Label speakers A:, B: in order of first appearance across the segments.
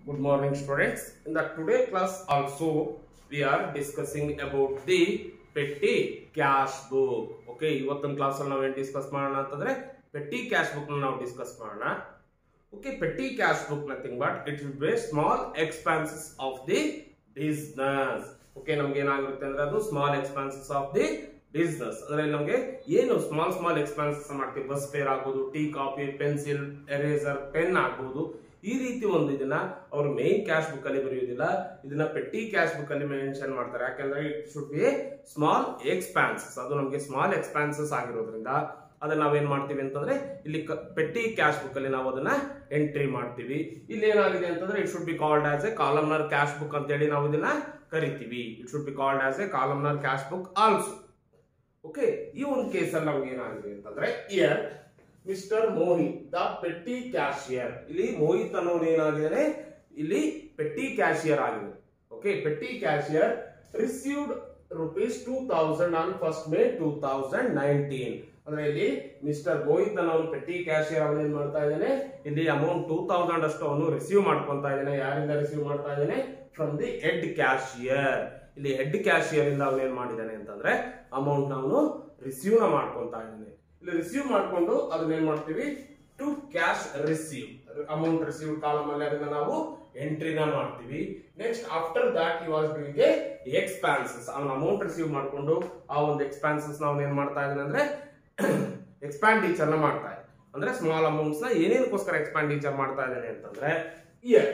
A: Good morning, students. In the today class, also we are discussing about the petty cash book. Okay, ಇವತ್ತಿನ class ಅಲ್ಲಿ ನಾವೇನ್ discuss ಮಾಡೋಣ ಅಂತಂದ್ರೆ petty cash book ನಾವು discuss ಮಾಡೋಣ okay petty cash book nothing but it will be small expenses of the business okay ನಮ್ಗೆ ಏನಾಗಿರುತ್ತೆ ಅಂದ್ರೆ ಅದು small expenses of the business ಅಂದ್ರೆ ನಮ್ಗೆ ಏನು ಸ್ಮಾಲ್ ಸ್ಮಾಲ್ ಎಕ್ಸ್ಪೆನ್ಸಸ್ ಮಾಡ್ತೀವಿ ಬಸ್ ಫೇರ್ ಆಗ್ಬೋದು tea coffee pencil eraser pen ಆಗ್ಬೋದು ಈ ರೀತಿ ಒಂದು ಇದನ್ನ ಅವ್ರು ಮೇನ್ ಕ್ಯಾಶ್ ಬುಕ್ ಅಲ್ಲಿ ಬರೆಯುವುದಿಲ್ಲ ಇದನ್ನ ಪೆಟ್ಟಿ ಕ್ಯಾಶ್ ಬುಕ್ ಅಲ್ಲಿ ಮೆನ್ಷನ್ ಮಾಡ್ತಾರೆ ಯಾಕಂದ್ರೆ it should be small expenses ಅದು ನಮಗೆ ಸ್ಮಾಲ್ ಎಕ್ಸ್ಪಾನ್ಸಸ್ ಆಗಿರೋದ್ರಿಂದ ಅದನ್ನ ನಾವೇನ್ ಮಾಡ್ತೀವಿ ಅಂತಂದ್ರೆ ಇಲ್ಲಿ ಕ- ಪೆಟ್ಟಿ ಕ್ಯಾಶ್ ಬುಕ್ ಅಲ್ಲಿ ನಾವು ಅದನ್ನ ಎಂಟ್ರಿ ಮಾಡ್ತೀವಿ ಇಲ್ಲಿ ಏನಾಗಿದೆ ಅಂತಂದ್ರೆ it should be called as a columnar cash book ಅಂತ ಹೇಳಿ ನಾವು ಇದನ್ನ ಕರಿತೀವಿ it should be called as a columnar cash book also okay ಈ ಒಂದು ಕೇಸಲ್ಲಿ ನಮ್ಗೆ ಏನಾಗಿದೆ ಅಂತಂದ್ರೆ here mister Mohit the petty cashier ಇಲ್ಲಿ ಮೋಹಿತ್ ಅನ್ನೋನು ಏನಾಗಿದ್ದಾನೆ ಇಲ್ಲಿ ಪೆಟ್ಟಿ ಕ್ಯಾಶಿಯರ್ ಆಗಿದೆ okay petty cashier received rupees two thousand on first May two thousand nineteen ಅಂದ್ರೆ ಇಲ್ಲಿ ಮಿಸ್ಟರ್ ಮೋಹಿತ್ ಅನ್ನೋನು ಪೆಟ್ಟಿ ಕ್ಯಾಶಿಯರ್ ಅವನು ಏನ್ ಮಾಡ್ತಾ ಇದ್ದಾನೆ ಇಲ್ಲಿ ಅಮೌಂಟ್ ಟೂ ತೌಸಂಡ್ ಅಷ್ಟು ಅವನು ರಿಸೀವ್ ಮಾಡ್ಕೊಂತಾ ಇದ್ದಾನೆ ಯಾರಿಂದ ರಿಸೀವ್ ಮಾಡ್ತಾ ಇದ್ದಾನೆ ಫ್ರಮ್ ದಿ ಹೆಡ್ ಕ್ಯಾಶಿಯರ್ ಇಲ್ಲಿ ಹೆಡ್ ಕ್ಯಾಶಿಯರ್ ಇಂದ ಅವನು ಏನ್ ಮಾಡಿದ್ದಾನೆ ಅಂತಂದ್ರೆ ಅಮೌಂಟ್ ನಾವು ರಿಸೀವ್ ನ ಮಾಡ್ಕೊಂತಾ ಇದ್ದಾನೆ ಇಲ್ಲಿ ರಿಸೀವ್ ಮಾಡ್ಕೊಂಡು ಅದನ್ನ ಏನ್ ಮಾಡ್ತೀವಿ to cash receive amount receive column ಅಲ್ಲಿ ಅದನ್ನ ನಾವು ಎಂಟ್ರಿನ ಮಾಡ್ತೀವಿ next after that you was doing a expenses ಅವನ ಅಮೌಂಟ್ ರಿಸೀವ್ ಮಾಡ್ಕೊಂಡು ಆ ಒಂದು ಎಕ್ಸ್ಪಾನ್ಸಸ್ ನಾವು ಏನ್ ಮಾಡ್ತಾ ಇದ್ದಾನೆ ಅಂದ್ರೆ ಎಕ್ಸ್ಪಾಂಡಿಚರ್ ನ ಮಾಡ್ತಾ ಇದ್ದಾನೆ ಅಂದ್ರೆ ಸ್ಮಾಲ್ ಅಮೌಂಟ್ಸ್ ನ ಏನೇನಕ್ಕೋಸ್ಕರ ಎಕ್ಸ್ಪಾಂಡಿಚರ್ ಮಾಡ್ತಾ ಇದ್ದಾನೆ ಅಂತಂದ್ರೆ here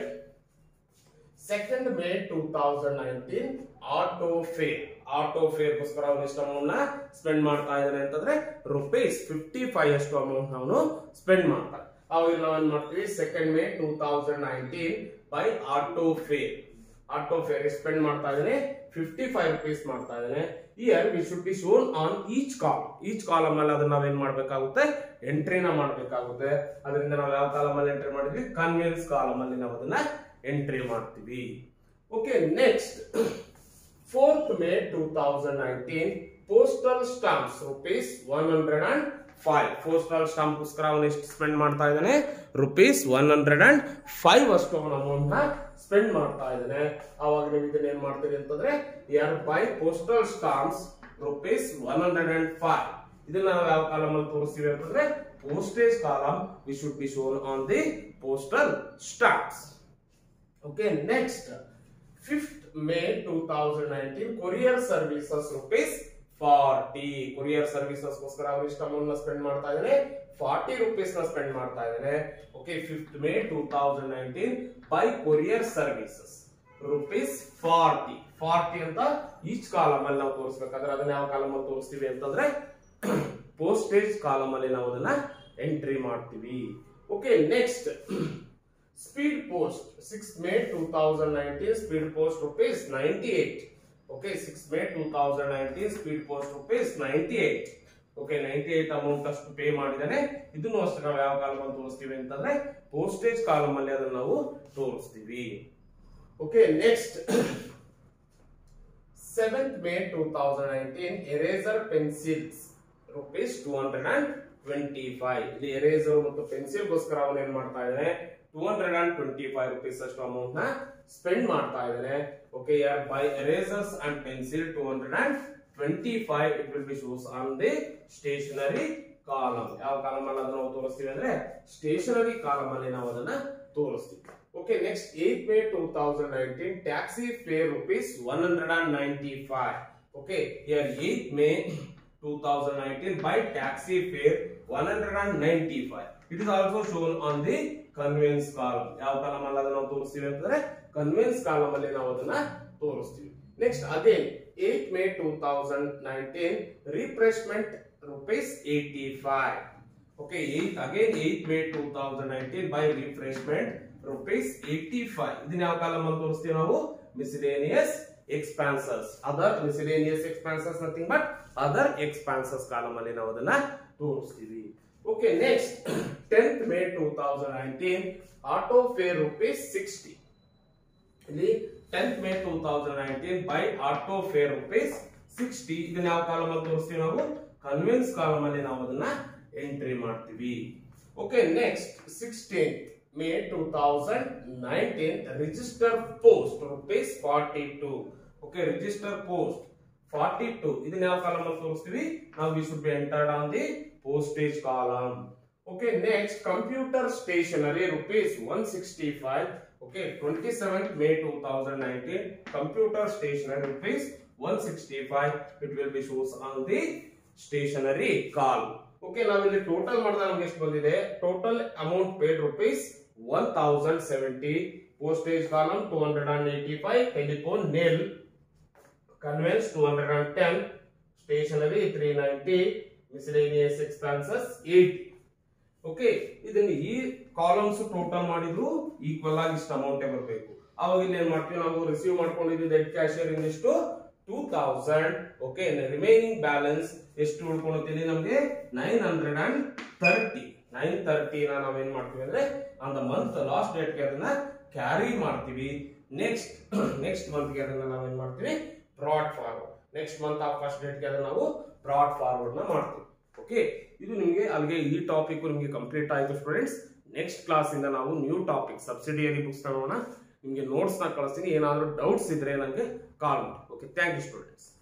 A: second May two thousand nineteen auto fare auto fare ಗೋಸ್ಕರ ಅವನು ಎಷ್ಟು ಅಮೌಂಟ್ ನ ಸ್ಪೆಂಡ್ ಮಾಡ್ತಾ ಇದ್ದಾನೆ ಅಂತಂದ್ರೆ ರುಪೀಸ್ ಫಿಫ್ಟಿ ಫೈವ್ ಅಷ್ಟು ಅಮೌಂಟ್ ಅವನು ಸ್ಪೆಂಡ್ ಮಾಡ್ತಾನೆ ಅವಾಗ ನಾವೇನ್ ಮಾಡ್ತೀವಿ second May two thousand nineteen by auto fare auto fare spend ಮಾಡ್ತಾ ಇದ್ದಾನೆ ಫಿಫ್ಟಿ ಫೈವ್ ರುಪೀಸ್ ಮಾಡ್ತಾ ಇದ್ದಾನೆ here we should be shown on each column each column ಅಲ್ಲಿ ಅದನ್ನ ನಾವೇನ್ ಮಾಡ್ಬೇಕಾಗುತ್ತೆ ಎಂಟ್ರಿನ ಮಾಡ್ಬೇಕಾಗುತ್ತೆ ಅದರಿಂದ ನಾವು ಯಾವ ಕಾಲಮ್ ಅಲ್ಲಿ ಎಂಟ್ರಿ ಮಾಡಿದ್ವಿ ಕನ್ವಿನ್ಸ್ ಕಾಲಮ್ ಅಲ್ಲಿ ನಾವು ಅದನ್ನ ಎಂಟ್ರಿ ಮಾಡ್ತೀವಿ okay next fourth May two thousand nineteen postal stamps rupees one hundred and five postal stamp ಗೋಸ್ಕರ ಅವನು ಎಷ್ಟು ಸ್ಪೆಂಡ್ ಮಾಡ್ತಾ ಇದ್ದಾನೆ rupees one hundred and five ಅಷ್ಟು ಅವನ ಅಮೌಂಟ್ ನ ಸ್ಪೆಂಡ್ ಮಾಡ್ತಾ ಇದ್ದಾನೆ ಅವಾಗ ನೀವು ಇದನ್ನ ಏನ್ ಮಾಡ್ತೀರಿ ಅಂತಂದ್ರೆ ಯಾರು by postal stamps rupees one hundred and five ಇದನ್ನ ನಾವು ಯಾವ ಕಾಲಮ್ ಅಲ್ಲಿ ತೋರಿಸ್ತೀವಿ ಅಂತಂದ್ರೆ postage column we should be shown on the postal stamps Okay, next, 5th May 2019, courier services rupees 40. courier services ಗೋಸ್ಕರ ಅವ್ರು ಇಷ್ಟು ಅಮೌಂಟ್ ನ ಸ್ಪೆಂಡ್ ಮಾಡ್ತಾ ಇದ್ದಾನೆ ಫಾರ್ಟಿ ರುಪೀಸ್ ನ ಸ್ಪೆಂಡ್ ಮಾಡ್ತಾ ಇದ್ದಾನೆ okay fifth May two thousand nineteen by courier services rupees forty forty ಅಂತ ಈಚ್ ಕಾಲಮ್ ಅಲ್ಲಿ ನಾವು ತೋರಿಸ್ಬೇಕಾದ್ರೆ ಅದನ್ನ ಯಾವ ಕಾಲಮ್ ಅಲ್ಲಿ ತೋರಿಸ್ತೀವಿ ಅಂತಂದ್ರೆ ಪೋಸ್ಟೇಜ್ ಕಾಲಮ್ ಅಲ್ಲಿ ನಾವು ಅದನ್ನ ಎಂಟ್ರಿ ಮಾಡ್ತೀವಿ okay next speed post six May two thousand nineteen speed post rupees ninety eight okay six May two thousand nineteen speed post rupees ninety eight okay ninety eight amount ಅಷ್ಟು pay ಮಾಡಿದಾನೆ ಇದನ್ನು ಅಷ್ಟೇ ನಾವು ಯಾವ column ಅಲ್ಲಿ ತೋರಿಸ್ತೀವಿ ಅಂತಂದ್ರೆ postage column ಅಲ್ಲಿ ಅದನ್ನ ನಾವು ತೋರಿಸ್ತೀವಿ okay next seventh May two thousand nineteen eraser pencils rupees two hundred and twenty five ಇಲ್ಲಿ ಎರೇಸರ್ ಮತ್ತು ಪೆನ್ಸಿಲ್ ಗೋಸ್ಕರ ಅವನು ಏನ್ ಮಾಡ್ತಾ ಇದ್ದಾನೆ two hundred and twenty five rupees ಅಷ್ಟು ಅಮೌಂಟ್ ನ ಸ್ಪೆಂಡ್ ಮಾಡ್ತಾ ಇದ್ದಾನೆ ಓಕೆ ಯಾರ್ by erasers and pencil two hundred and twenty five it will be shows on the stationery column ಯಾವ ಕಾಲಮ್ ಅಲ್ಲಿ ಅದನ್ನ ನಾವು ತೋರಿಸ್ತೀವಿ ಅಂದ್ರೆ ಸ್ಟೇಷನರಿ ಕಾಲಮ್ ಅಲ್ಲಿ ನಾವು ಅದನ್ನ ತೋರಿಸ್ತೀವಿ okay next eight May two thousand nineteen taxi fare rupees one hundred and ninety five okay here eight May two thousand nineteen by taxi fare one hundred and ninety five it is also shown on the conveyance column ಯಾವ column ಅಲ್ಲಿ ಅದನ್ನ ನಾವು ತೋರಿಸ್ತೀವಿ ಅಂತಂದ್ರೆ conveyance column ಅಲ್ಲಿ ನಾವು ಅದನ್ನ ತೋರಿಸ್ತೀವಿ next again eight May two thousand nineteen refreshment rupees eighty five okay eight again eight May two thousand nineteen by refreshment rupees eighty five ಇದನ್ನ ಯಾವ ಕಾಲಮ್ ಅಲ್ಲಿ ತೋರಿಸ್ತೀವಿ ನಾವು miscellaneous expenses other miscellaneous expenses nothing but other expenses column ಅಲ್ಲಿ ನಾವು ಅದನ್ನ ತೋರಿಸ್ತೀವಿ okay next tenth May two thousand nineteen auto fare rupees sixty ಇಲ್ಲಿ tenth May two thousand nineteen by auto fare rupees sixty ಇದನ್ನ ಯಾವ column ಅಲ್ಲಿ ತೋರಿಸ್ತೀವಿ ನಾವು ಕನ್ವಿನ್ಸ್ ಕಾಲಮ್ ಅಲ್ಲಿ ನಾವು ಅದನ್ನ ಎಂಟ್ರಿ ಮಾಡ್ತೀವಿ okay next sixteen May 2019 register post rupees 42 okay register post 42 ಇದನ್ನ ಯಾವ ಕಾಲಮ್ ಅಂತ ತೋರಿಸ್ತೀವಿ ನಾವು we should be entered on the postage column okay next computer stationery rupees 165 okay 27th may 2019 computer stationery rupees 165 it will be shows on the stationery column okay ನಾವಿಲ್ಲಿ total ಮಾಡಿದಾಗ ನಮ್ಗೆ ಎಷ್ಟು ಬಂದಿದೆ total amount paid rupees one thousand seventy postage column two hundred and eighty five telephone nil conveyance two hundred and ten stationery three ninety miscellaneous expenses eighty okay ಇದನ್ನ ಈ columns total ಮಾಡಿದ್ರು equal ಆಗಿ ಇಷ್ಟು amount ಬರಬೇಕು ಅವಾಗ ಇಲ್ಲಿ ಏನ್ ಮಾಡ್ತೀವಿ ನಾವು ರಿಸೀವ್ ಮಾಡ್ಕೊಂಡಿದ್ದು ಡೆಡ್ ಕ್ಯಾಶಿಯರ್ ಇಂದಿಷ್ಟು two thousand okay remaining balance ಎಷ್ಟು ಉಳ್ಕೊಳ್ತೀನಿ ನಮ್ಗೆ nine hundred and thirty nine ತರ್ಟಿನ ನಾವೇನ್ ಮಾಡ್ತೀವಿ ಅಂದ್ರೆ ಆನ್ ದ ಮಂತ್ ಲಾಸ್ಟ್ ಡೇಟ್ಗೆ ಅದನ್ನ ಕ್ಯಾರಿ ಮಾಡ್ತೀವಿ ನೆಕ್ಸ್ಟ್ ನೆಕ್ಸ್ಟ್ ಮಂತ್ಗೆ ಅದನ್ನ ನಾವೇನ್ ಮಾಡ್ತೀವಿ ಬ್ರಾಡ್ ಫಾರ್ವರ್ಡ್ ನೆಕ್ಸ್ಟ್ ಮಂತ್ ಆ ಫಸ್ಟ್ ಡೇಟ್ಗೆ ಅದನ್ನ ನಾವು ಬ್ರಾಡ್ ಫಾರ್ವರ್ಡ್ ನ ಮಾಡ್ತೀವಿ ಓಕೆ ಇದು ನಿಮಗೆ ಅಲ್ಲಿಗೆ ಈ ಟಾಪಿಕ್ ನಿಮಗೆ ಕಂಪ್ಲೀಟ್ ಆಯ್ತು ಸ್ಟೂಡೆಂಟ್ಸ್ ನೆಕ್ಸ್ಟ್ ಕ್ಲಾಸ್ ಇಂದ ನಾವು ನ್ಯೂ ಟಾಪಿಕ್ ಸಬ್ಸಿಡಿಯರಿ ಬುಕ್ಸ್ ತಗೋಣ ನಿಮಗೆ ನೋಟ್ಸ್ ನ ಕಳಿಸ್ತೀನಿ ಏನಾದರೂ ಡೌಟ್ಸ್ ಇದ್ರೆ ನನಗೆ ಕಾಲ್ ಮಾಡಿ ಓಕೆ ಥ್ಯಾಂಕ್ ಯು ಸ್ಟೂಡೆಂಟ್ಸ್